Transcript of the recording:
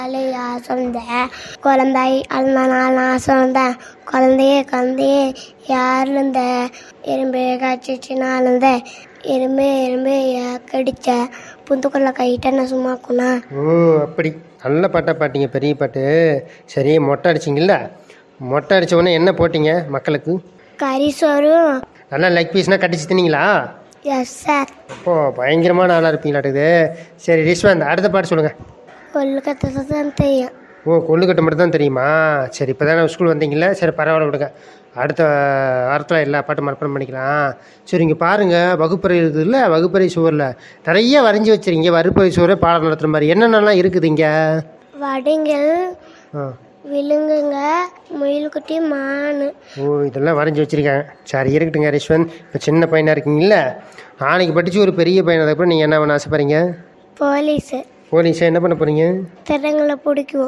அலையா சொந்தேன் குழந்தை அழுந்தானால் நான் சொந்தேன் குழந்தையே குழந்தையே யார் இருந்த எறும்பு காய்ச்சிச்சு நான் இருந்த எறும்பு எறும்பு கடிச்ச புந்துக்குள்ள கையிட்ட நான் சும்மா குணா ஓ அப்படி நல்ல பாட்டாக பாட்டீங்க பெரிய பாட்டு சரி மொட்டை அடிச்சிங்கல்ல மொட்டை அடிச்ச உடனே என்ன போட்டீங்க மக்களுக்கு கறி சோறும் நல்லா லெக் பீஸ்னால் கடிச்சு தின்னீங்களா எஸ் சார் அப்போ பயங்கரமான ஆளாக இருப்பீங்களாட்டுக்குது சரி ரிஷ்வந்த் அடுத்த பாட்டு சொல்லுங்கள் கொல்லுக்கத்தை தான் தெரியும் ஓ கொள்ளுக்கட்டை மட்டும் தான் தெரியுமா சரி இப்போ தானே ஸ்கூல் வந்தீங்களா சரி பரவாயில்ல விடுங்க அடுத்த வாரத்தில் எல்லா பாட்டும் மனப்பாடம் பண்ணிக்கலாம் சரி இங்கே பாருங்கள் வகுப்பறை இருக்குதுல்ல வகுப்பறை சுவரில் நிறைய வரைஞ்சி வச்சிருக்கீங்க வகுப்பறை சுவரே பாடம் நடத்துகிற மாதிரி என்னென்னலாம் இருக்குது இங்கே வடிங்கள் ஆ விழுங்குங்க முயல்குட்டி மானு ஓ இதெல்லாம் வரைஞ்சி வச்சுருக்கேன் சரி இருக்கட்டுங்க ரிஷ்வந்த் இப்போ சின்ன பையனாக இருக்கீங்கள நாளைக்கு படித்து ஒரு பெரிய பையன் அதுக்கப்புறம் நீங்கள் என்ன பண்ண ஆசைப்படுறீங்க போலீஸு போலீஸாக என்ன பண்ண போகிறீங்க திருடங்களை பிடிக்கும்